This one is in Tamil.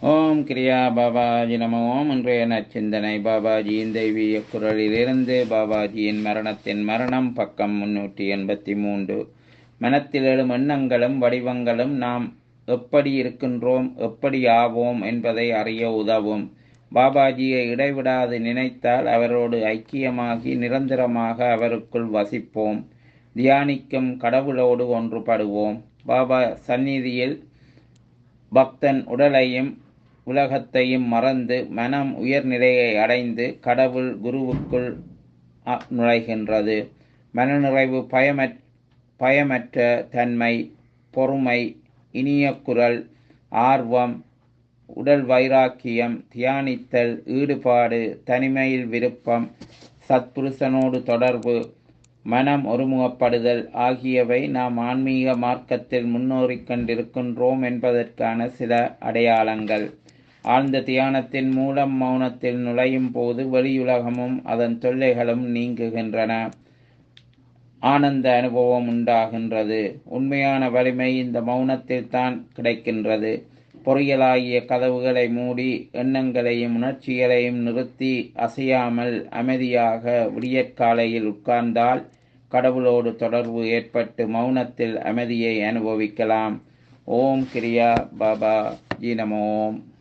ஓம் கிரியா பாபாஜி நம ஓம் இன்றைய நச்சிந்தனை பாபாஜியின் தெய்வீக குரலிலிருந்து பாபாஜியின் மரணத்தின் மரணம் பக்கம் முன்னூற்றி எண்பத்தி மூன்று மனத்தில் எழும் எண்ணங்களும் வடிவங்களும் நாம் எப்படி இருக்கின்றோம் எப்படி ஆவோம் என்பதை அறிய உதவும் பாபாஜியை இடைவிடாது நினைத்தால் அவரோடு ஐக்கியமாகி நிரந்தரமாக அவருக்குள் வசிப்போம் தியானிக்கும் கடவுளோடு ஒன்றுபடுவோம் பாபா சந்நிதியில் பக்தன் உடலையும் உலகத்தையும் மறந்து மனம் உயர்நிலையை அடைந்து கடவுள் குருவுக்குள் அ- நுழைகின்றது மனநிறைவு பயமற் பயமற்ற தன்மை பொறுமை இனிய குரல் ஆர்வம் உடல் வைராக்கியம் தியானித்தல் ஈடுபாடு தனிமையில் விருப்பம் சத்புருஷனோடு தொடர்பு மனம் ஒருமுகப்படுதல் ஆகியவை நாம் ஆன்மீக மார்க்கத்தில் முன்னோறிக் கொண்டிருக்கின்றோம் என்பதற்கான சில அடையாளங்கள் ஆழ்ந்த தியானத்தின் மூலம் மௌனத்தில் நுழையும் போது வெளியுலகமும் அதன் தொல்லைகளும் நீங்குகின்றன ஆனந்த அனுபவம் உண்டாகின்றது உண்மையான வலிமை இந்த மௌனத்தில் தான் கிடைக்கின்றது பொறியலாகிய கதவுகளை மூடி எண்ணங்களையும் உணர்ச்சிகளையும் நிறுத்தி அசையாமல் அமைதியாக விடியற்காலையில் உட்கார்ந்தால் கடவுளோடு தொடர்பு ஏற்பட்டு மௌனத்தில் அமைதியை அனுபவிக்கலாம் ஓம் கிரியா பாபா ஜி நம ஓம்